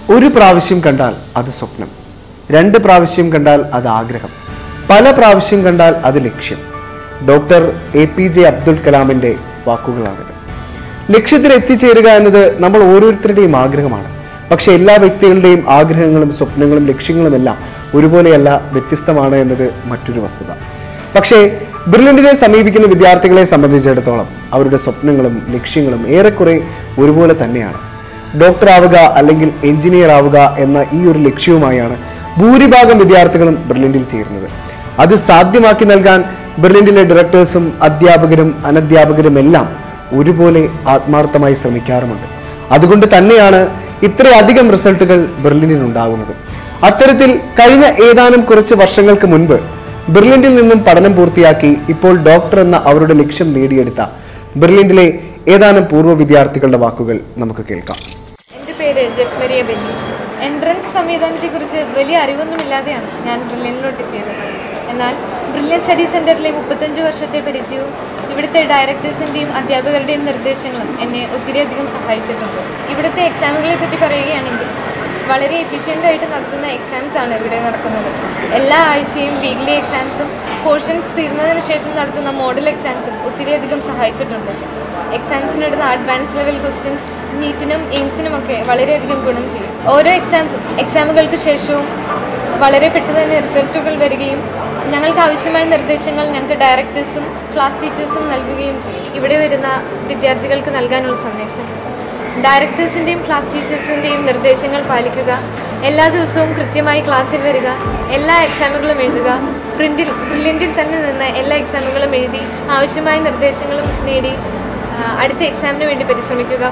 ഒരു പ്രാവശ്യം കണ്ടാൽ അത് സ്വപ്നം രണ്ട് പ്രാവശ്യം കണ്ടാൽ അത് ആഗ്രഹം പല പ്രാവശ്യം കണ്ടാൽ അത് ലക്ഷ്യം doctor A P J Abdul കലാമിന്റെ വാക്കുകളാണിത് ലക്ഷ്യത്തിൽ എത്തിച്ചേരുക എന്നത് നമ്മൾ ഓരോരുത്തരുടെയും ആഗ്രഹമാണ് പക്ഷെ എല്ലാ വ്യക്തികളുടെയും ആഗ്രഹങ്ങളും സ്വപ്നങ്ങളും ലക്ഷ്യങ്ങളും എല്ലാം ഒരുപോലെയല്ല വ്യത്യസ്തമാണ് എന്നത് മറ്റൊരു വസ്തുത പക്ഷേ ബ്രില്യൻറ്റിനെ സമീപിക്കുന്ന വിദ്യാർത്ഥികളെ സംബന്ധിച്ചിടത്തോളം അവരുടെ സ്വപ്നങ്ങളും ലക്ഷ്യങ്ങളും ഏറെക്കുറെ ഒരുപോലെ തന്നെയാണ് ഡോക്ടർ ആവുക അല്ലെങ്കിൽ എഞ്ചിനീയർ ആവുക എന്ന ഈ ഒരു ലക്ഷ്യവുമായാണ് ഭൂരിഭാഗം വിദ്യാർത്ഥികളും ബ്രില്യൻറ്റിൽ ചേരുന്നത് അത് സാധ്യമാക്കി നൽകാൻ ബ്രില്യൻറ്റിലെ ഡയറക്ടേഴ്സും അധ്യാപകരും അനധ്യാപകരും എല്ലാം ഒരുപോലെ ആത്മാർത്ഥമായി ശ്രമിക്കാറുമുണ്ട് അതുകൊണ്ട് തന്നെയാണ് ഇത്രയധികം റിസൾട്ടുകൾ ബെർലിനിൽ ഉണ്ടാകുന്നത് അത്തരത്തിൽ കഴിഞ്ഞ ഏതാനും കുറച്ച് വർഷങ്ങൾക്ക് മുൻപ് ബെർലിനിൽ നിന്നും പഠനം പൂർത്തിയാക്കി ഇപ്പോൾ ഡോക്ടർ എന്ന അവരുടെ ലക്ഷ്യം നേടിയെടുത്ത ബെർലിനിലെ ഏതാനും പൂർവ്വ വിദ്യാർത്ഥികളുടെ വാക്കുകൾ നമുക്ക് കേൾക്കാം എൻ്റെ പേര് ജസ്മരിയ ബെന്നി എൻട്രൻസ് സംവിധാനത്തെക്കുറിച്ച് വലിയ അറിവൊന്നുമില്ലാതെയാണ് ഞാൻ ബ്രില്യനിലോട്ട് എത്തിയത് എന്നാൽ ബ്രില്യൻ സ്റ്റഡി സെൻറ്ററിലെ മുപ്പത്തഞ്ച് വർഷത്തെ പരിചയവും ഇവിടുത്തെ ഡയറക്ടേഴ്സിൻ്റെയും അധ്യാപകരുടെയും നിർദ്ദേശങ്ങളും എന്നെ ഒത്തിരിയധികം സഹായിച്ചിട്ടുണ്ട് ഇവിടുത്തെ എക്സാമുകളെ പറ്റി പറയുകയാണെങ്കിൽ വളരെ എഫിഷ്യൻ്റ് ആയിട്ട് നടത്തുന്ന എക്സാംസ് ആണ് ഇവിടെ നടക്കുന്നത് എല്ലാ ആഴ്ചയും വീക്ക്ലി എക്സാംസും പോർഷൻസ് തീർന്നതിന് ശേഷം നടത്തുന്ന മോഡൽ എക്സാംസും ഒത്തിരിയധികം സഹായിച്ചിട്ടുണ്ട് എക്സാംസിനിടുന്ന അഡ്വാൻസ് ലെവൽ ക്വസ്റ്റ്യൻസ് നീറ്റിനും എയിംസിനും ഒക്കെ വളരെയധികം ഗുണം ചെയ്യും ഓരോ എക്സാംസും എക്സാമുകൾക്ക് ശേഷവും വളരെ പെട്ടെന്ന് തന്നെ റിസൾട്ടുകൾ വരികയും ഞങ്ങൾക്ക് ആവശ്യമായ നിർദ്ദേശങ്ങൾ ഞങ്ങൾക്ക് ഡയറക്ടേഴ്സും ക്ലാസ് ടീച്ചേഴ്സും നൽകുകയും ചെയ്യും ഇവിടെ വരുന്ന വിദ്യാർത്ഥികൾക്ക് നൽകാനുള്ള സന്ദേശം ഡയറക്ടേഴ്സിൻ്റെയും ക്ലാസ് ടീച്ചേഴ്സിൻ്റെയും നിർദ്ദേശങ്ങൾ പാലിക്കുക എല്ലാ ദിവസവും കൃത്യമായി ക്ലാസ്സിൽ വരിക എല്ലാ എക്സാമുകളും എഴുതുക പ്രിൻറ്റിൽ പ്രില്യൻറ്റിൽ തന്നെ നിന്ന് എല്ലാ എക്സാമുകളും എഴുതി ആവശ്യമായ നിർദ്ദേശങ്ങളും നേടി ആ, അടുത്ത എക്സാമിന് വേണ്ടി പരിശ്രമിക്കുക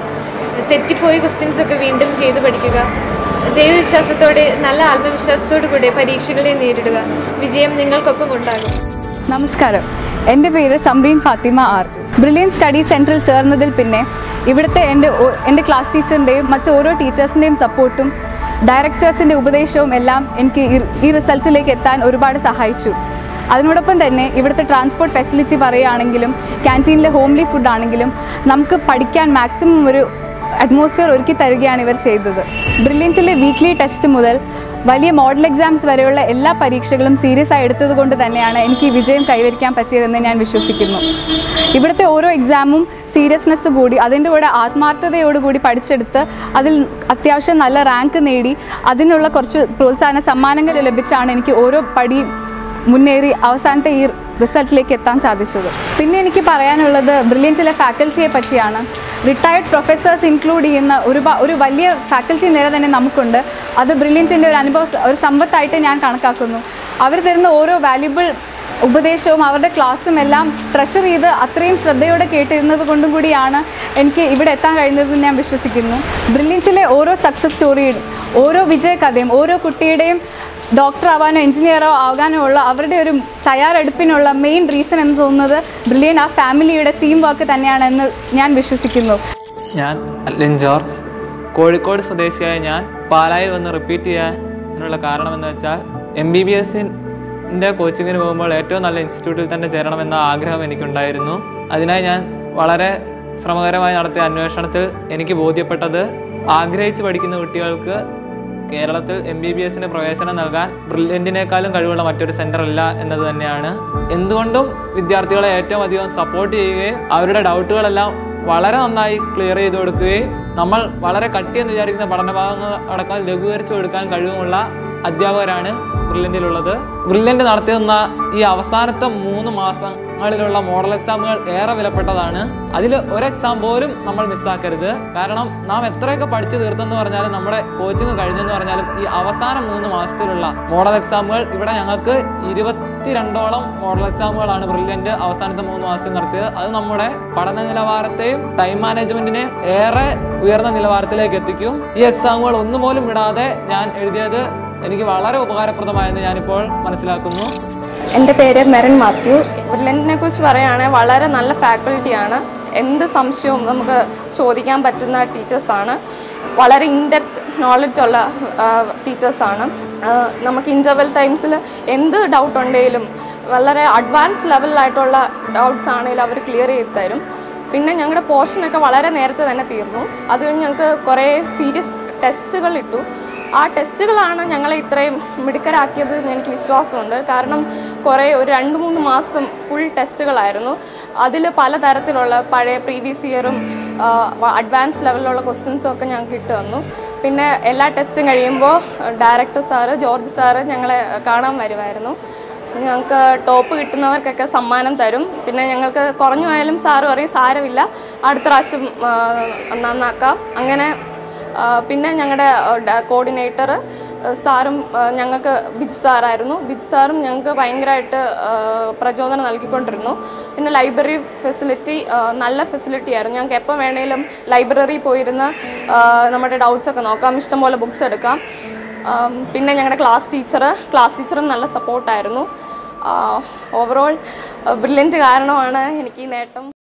തെറ്റിപ്പോയ ക്വസ്റ്റ്യൻസ് ഒക്കെ വീണ്ടും ചെയ്ത് പഠിക്കുക ദൈവവിശ്വാസത്തോടെ നല്ല ആത്മവിശ്വാസത്തോടു കൂടെ പരീക്ഷകളെ നേരിടുക വിജയം നിങ്ങൾക്കൊപ്പം ഉണ്ടാകും നമസ്കാരം എൻ്റെ പേര് Samreen Fathima R brilliant study സെൻറ്ററിൽ ചേർന്നതിൽ പിന്നെ ഇവിടുത്തെ എൻ്റെ ഓ- എൻ്റെ ക്ലാസ് ടീച്ചറിൻ്റെയും മറ്റ് ഓരോ ടീച്ചേഴ്സിൻ്റെയും സപ്പോർട്ടും ഡയറക്ടേഴ്സിൻ്റെ ഉപദേശവും എല്ലാം എനിക്ക് ഈ- ഈ റിസൾട്ടിലേക്ക് എത്താൻ ഒരുപാട് സഹായിച്ചു അതിനോടൊപ്പം തന്നെ ഇവിടുത്തെ ട്രാൻസ്പോർട്ട് ഫെസിലിറ്റി പറയുകയാണെങ്കിലും ക്യാൻറ്റീനിലെ ഹോംലി ഫുഡ് ആണെങ്കിലും നമുക്ക് പഠിക്കാൻ മാക്സിമം ഒരു അറ്റ്മോസ്ഫിയർ ഒരുക്കി തരികയാണ് ഇവർ ചെയ്തത് ബ്രില്യൻസിലെ വീക്ക്ലി ടെസ്റ്റ് മുതൽ വലിയ മോഡൽ എക്സാംസ് വരെയുള്ള എല്ലാ പരീക്ഷകളും സീരിയസ് ആയി എടുത്തത് കൊണ്ട് തന്നെയാണ് എനിക്ക് ഈ വിജയം കൈവരിക്കാൻ പറ്റിയതെന്ന് ഞാൻ വിശ്വസിക്കുന്നു ഇവിടുത്തെ ഓരോ എക്സാമും സീരിയസ്നെസ് കൂടി അതിൻ്റെ കൂടെ ആത്മാർത്ഥതയോടുകൂടി പഠിച്ചെടുത്ത് അതിൽ അത്യാവശ്യം നല്ല റാങ്ക് നേടി അതിനുള്ള കുറച്ച് പ്രോത്സാഹന സമ്മാനങ്ങൾ ലഭിച്ചാണ് എനിക്ക് ഓരോ പടി മുന്നേറി അവസാനത്തെ ഈ റിസൾട്ടിലേക്ക് എത്താൻ സാധിച്ചത് പിന്നെ എനിക്ക് പറയാനുള്ളത് ബ്രില്യൻറ്റിലെ ഫാക്കൽറ്റിയെ പറ്റിയാണ് റിട്ടയർഡ് പ്രൊഫസേഴ്സ് ഇൻക്ലൂഡ് ചെയ്യുന്ന ഒരു ബ- ഒരു വലിയ ഫാക്കൽറ്റി നിര തന്നെ നമുക്കുണ്ട് അത് ബ്രില്യൻറ്റിൻ്റെ ഒരു അനുഭവ ഒരു സമ്പത്തായിട്ട് ഞാൻ കണക്കാക്കുന്നു അവർ തരുന്ന ഓരോ വാല്യുബിൾ ഉപദേശവും അവരുടെ ക്ലാസ്സും എല്ലാം ട്രഷർ ചെയ്ത് അത്രയും ശ്രദ്ധയോടെ കേട്ടിരുന്നത് കൊണ്ടും കൂടിയാണ് എനിക്ക് ഇവിടെ എത്താൻ കഴിഞ്ഞതെന്ന് ഞാൻ വിശ്വസിക്കുന്നു ബ്രില്യൻറ്റിലെ ഓരോ സക്സസ് സ്റ്റോറിയും ഓരോ വിജയകഥയും ഓരോ കുട്ടിയുടെയും ഡോക്ടർ ആവാനോ എഞ്ചിനീയറോ ആകാനോ ഉള്ള അവരുടെ ഒരു തയ്യാറെടുപ്പിനുള്ള മെയിൻ റീസൺ എന്ന് തോന്നുന്നത് ബ്രില്യൻ ആ ഫാമിലിയുടെ ടീം വർക്ക് തന്നെയാണെന്ന് ഞാൻ വിശ്വസിക്കുന്നു ഞാൻ അല്ലൻ ജോർജ് കോഴിക്കോട് സ്വദേശിയായ ഞാൻ പാലായിൽ വന്ന് റിപ്പീറ്റ് ചെയ്യാനുള്ള കാരണം എന്ന് വെച്ചാൽ എം ബി ബി എസിൻ്റെ കോച്ചിങ്ങിന് പോകുമ്പോൾ ഏറ്റവും നല്ല ഇൻസ്റ്റിറ്റ്യൂട്ടിൽ തന്നെ ചേരണമെന്ന ആഗ്രഹം എനിക്കുണ്ടായിരുന്നു അതിനായി ഞാൻ വളരെ ശ്രമകരമായി നടത്തിയ അന്വേഷണത്തിൽ എനിക്ക് ബോധ്യപ്പെട്ടത് ആഗ്രഹിച്ച് പഠിക്കുന്ന കുട്ടികൾക്ക് കേരളത്തിൽ എം ബി ബി എസിന് പ്രവേശനം നൽകാൻ ബ്രില്യൻറ്റിനേക്കാളും കഴിവുള്ള മറ്റൊരു സെന്റർ ഇല്ല എന്നത് തന്നെയാണ് എന്തുകൊണ്ടും വിദ്യാർത്ഥികളെ ഏറ്റവും അധികം സപ്പോർട്ട് ചെയ്യുകയും അവരുടെ ഡൗട്ടുകളെല്ലാം വളരെ നന്നായി ക്ലിയർ ചെയ്ത് കൊടുക്കുകയും നമ്മൾ വളരെ കട്ടിയെന്ന് വിചാരിക്കുന്ന പഠനഭാഗങ്ങൾ അടക്കം ലഘൂകരിച്ചു കൊടുക്കാൻ കഴിവുമുള്ള അധ്യാപകരാണ് ബ്രില്യൻറ്റിലുള്ളത് ബ്രില്യൻറ്റ് നടത്തുന്ന ഈ അവസാനത്തെ മൂന്ന് മാസങ്ങളിലുള്ള മോഡൽ എക്സാമുകൾ ഏറെ വിലപ്പെട്ടതാണ് അതിൽ ഒരു എക്സാം പോലും നമ്മൾ മിസ്സാക്കരുത് കാരണം നാം എത്രയൊക്കെ പഠിച്ചു തീർത്തെന്ന് പറഞ്ഞാലും നമ്മുടെ കോച്ചിങ് കഴിഞ്ഞെന്ന് പറഞ്ഞാലും ഈ അവസാന മൂന്ന് മാസത്തിലുള്ള മോഡൽ എക്സാമുകൾ ഇവിടെ ഞങ്ങൾക്ക് ഇരുപത്തിരണ്ടോളം മോഡൽ എക്സാമുകളാണ് ബ്രില്യൻറ്റ് അവസാനത്തെ മൂന്ന് മാസം നടത്തിയത് അത് നമ്മുടെ പഠന നിലവാരത്തെയും ടൈം മാനേജ്മെന്റിനെ ഏറെ ഉയർന്ന നിലവാരത്തിലേക്ക് എത്തിക്കും ഈ എക്സാമുകൾ ഒന്നുപോലും വിടാതെ ഞാൻ എഴുതിയത് എനിക്ക് വളരെ ഉപകാരപ്രദമായെന്ന് ഞാനിപ്പോൾ മനസ്സിലാക്കുന്നു എൻ്റെ പേര് മെറിൻ മാത്യു ബ്രില്യൻറ്റിനെ കുറിച്ച് പറയുകയാണെങ്കിൽ വളരെ നല്ല ഫാക്കൽറ്റിയാണ് എന്ത് സംശയവും നമുക്ക് ചോദിക്കാൻ പറ്റുന്ന ടീച്ചേഴ്സാണ് വളരെ ഇൻഡെപ്ത് നോളജ് ഉള്ള ടീച്ചേഴ്സാണ് നമുക്ക് ഇൻ്റർവെൽ ടൈംസിൽ എന്ത് ഡൗട്ട് ഉണ്ടെങ്കിലും വളരെ അഡ്വാൻസ് ലെവലിലായിട്ടുള്ള ഡൗട്ട്സ് ആണെങ്കിലും അവർ ക്ലിയർ ചെയ്ത് തരും പിന്നെ ഞങ്ങളുടെ പോർഷനൊക്കെ വളരെ നേരത്തെ തന്നെ തീർന്നു അത് കഴിഞ്ഞ് ഞങ്ങൾക്ക് കുറേ സീരിയസ് ടെസ്റ്റുകൾ ഇട്ടു ആ ടെസ്റ്റുകളാണ് ഞങ്ങളെ ഇത്രയും മിടുക്കരാക്കിയത് എന്ന് എനിക്ക് വിശ്വാസമുണ്ട് കാരണം കുറേ ഒരു രണ്ട് മൂന്ന് മാസം ഫുൾ ടെസ്റ്റുകളായിരുന്നു അതിൽ പലതരത്തിലുള്ള പഴയ പ്രീവിയസ് ഇയറും അഡ്വാൻസ് ലെവലിലുള്ള ക്വസ്റ്റ്യൻസും ഒക്കെ ഞങ്ങൾക്ക് ഇട്ട് തന്നു പിന്നെ എല്ലാ ടെസ്റ്റും കഴിയുമ്പോൾ ഡയറക്ടർ സാറ് ജോർജ് സാറ് ഞങ്ങളെ കാണാൻ വരുമായിരുന്നു ഞങ്ങൾക്ക് ടോപ്പ് കിട്ടുന്നവർക്കൊക്കെ സമ്മാനം തരും പിന്നെ ഞങ്ങൾക്ക് കുറഞ്ഞു പോയാലും സാറ് പറയും സാരമില്ല അടുത്ത പ്രാവശ്യം ആ, നന്നാക്കാം അങ്ങനെ ആ, പിന്നെ ഞങ്ങളുടെ കോർഡിനേറ്റർ സാറും ആ, ഞങ്ങൾക്ക് ബിജ് സാറായിരുന്നു ബിജ് സാറും ഞങ്ങൾക്ക് ഭയങ്കരമായിട്ട് ആ, പ്രചോദനം നൽകിക്കൊണ്ടിരുന്നു പിന്നെ ലൈബ്രറി ഫെസിലിറ്റി നല്ല ഫെസിലിറ്റി ആയിരുന്നു ഞങ്ങൾക്ക് എപ്പോൾ വേണേലും ലൈബ്രറി പോയിരുന്ന് ആ, നമ്മുടെ ഡൗട്ട്സ് ഒക്കെ നോക്കാം ഇഷ്ടംപോലെ ബുക്സ് എടുക്കാം ആം, പിന്നെ ഞങ്ങളുടെ ക്ലാസ് ടീച്ചർ ക്ലാസ് ടീച്ചറും നല്ല സപ്പോർട്ടായിരുന്നു ഓവറോൾ ബ്രില്യൻറ്റ് കാരണമാണ് എനിക്ക് ഈ നേട്ടം